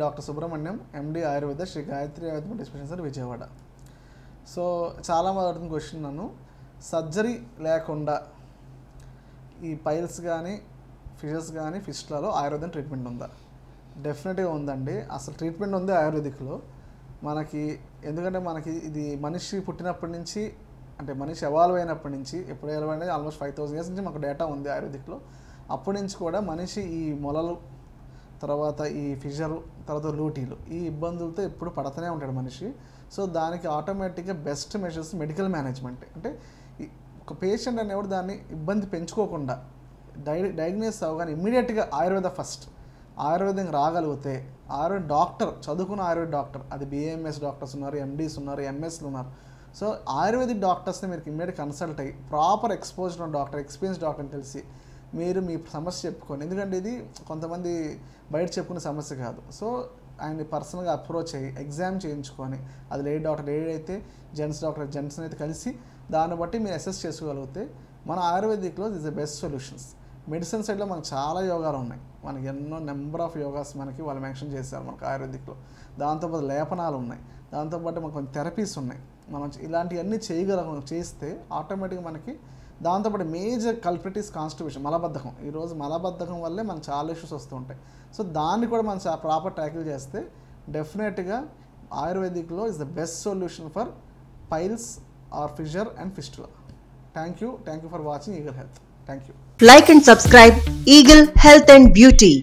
Doctor Subrahmanyam MD Ayurveda Shri Gayatri Ayurveda dispensary Vijayawada so చాలా మంది అడుగుతున్న క్వశ్చన్ నన్ను సర్జరీ లేకుండా ఈ పైల్స్ కానీ ఫిషెస్ కానీ ఫిష్లలో ఆయుర్వేదం ట్రీట్మెంట్ ఉందా డెఫినెట్గా ఉందండి అసలు ట్రీట్మెంట్ ఉంది ఆయుర్వేదిక్లో మనకి ఎందుకంటే మనకి ఇది మనిషి పుట్టినప్పటి నుంచి అంటే మనిషి ఎవాల్వ్ అయినప్పటి నుంచి ఎప్పుడు ఎవాల్వ్ అనేది ఆల్మోస్ట్ ఫైవ్ థౌసండ్ ఇయర్స్ నుంచి మాకు డేటా ఉంది ఆయుర్వేదిక్లో అప్పటి నుంచి కూడా మనిషి ఈ మొలలు తర్వాత ఈ ఫిషరు తర్వాత లూటీలు ఈ ఇబ్బందులతో ఎప్పుడు పడుతూనే ఉంటాడు మనిషి సో దానికి ఆటోమేటిక్గా బెస్ట్ మెషర్స్ మెడికల్ మేనేజ్మెంట్ అంటే ఈ- ఒక పేషెంట్ అనేవాడు దాన్ని ఇబ్బంది పెంచుకోకుండా డై డయాగ్నోస్ అవ్వగానే ఇమ్మీడియట్గా ఆయుర్వేద ఫస్ట్ ఆయుర్వేదం రాగలిగితే ఆయుర్వేద డాక్టర్ చదువుకున్న ఆయుర్వేద డాక్టర్ అది బిఏఎంఎస్ డాక్టర్స్ ఉన్నారు ఎండీస్ ఉన్నారు ఎంఎస్లు ఉన్నారు సో ఆయుర్వేదిక్ డాక్టర్స్ని మీరు ఇమ్మీడియట్ కన్సల్ట్ అయ్యి ప్రాపర్ ఎక్స్పోజ్డ్ ఉన్న డాక్టర్ ఎక్స్పీరియన్స్ డాక్టర్ అని తెలిసి మీరు మీ సమస్య చెప్పుకోండి ఎందుకంటే ఇది కొంతమంది బయట చెప్పుకునే సమస్య కాదు సో ఆయన్ని పర్సనల్గా అప్రోచ్ అయ్యి ఎగ్జామ్ చేయించుకొని అది లేడీ డాక్టర్ లేడీ అయితే జెంట్స్ డాక్టర్ జెంట్స్ని అయితే కలిసి దాన్ని బట్టి మీరు అసెస్ చేసుకోగలిగితే మన ఆయుర్వేదిక్లో is the best solutions medicine సైడ్లో మనకు చాలా యోగాలు ఉన్నాయి మనకి ఎన్నో నెంబర్ ఆఫ్ యోగాస్ మనకి వాళ్ళు మెన్షన్ చేశారు మనకు ఆయుర్వేదిక్లో దాంతోపాటు లేపనాలు ఉన్నాయి దాంతోపాటు మనకు కొన్ని థెరపీస్ ఉన్నాయి మనం ఇలాంటివన్నీ చేయగలం చేస్తే ఆటోమేటిక్గా మనకి దాంతోపాటు మేజర్ కల్ప్రిటీస్ కాన్స్టిట్యూషన్ మలబద్ధకం ఈరోజు మలబద్ధకం వల్లే మనకు చాలా ఇష్యూస్ వస్తూ ఉంటాయి సో దాన్ని కూడా మనం ప్రాపర్ ట్యాకిల్ చేస్తే డెఫినెట్గా ఆయుర్వేదిక్లో is the best solution for piles or fissure and fistula thank you thank you for watching Eagle Health thank you Like and subscribe Eagle Health and Beauty.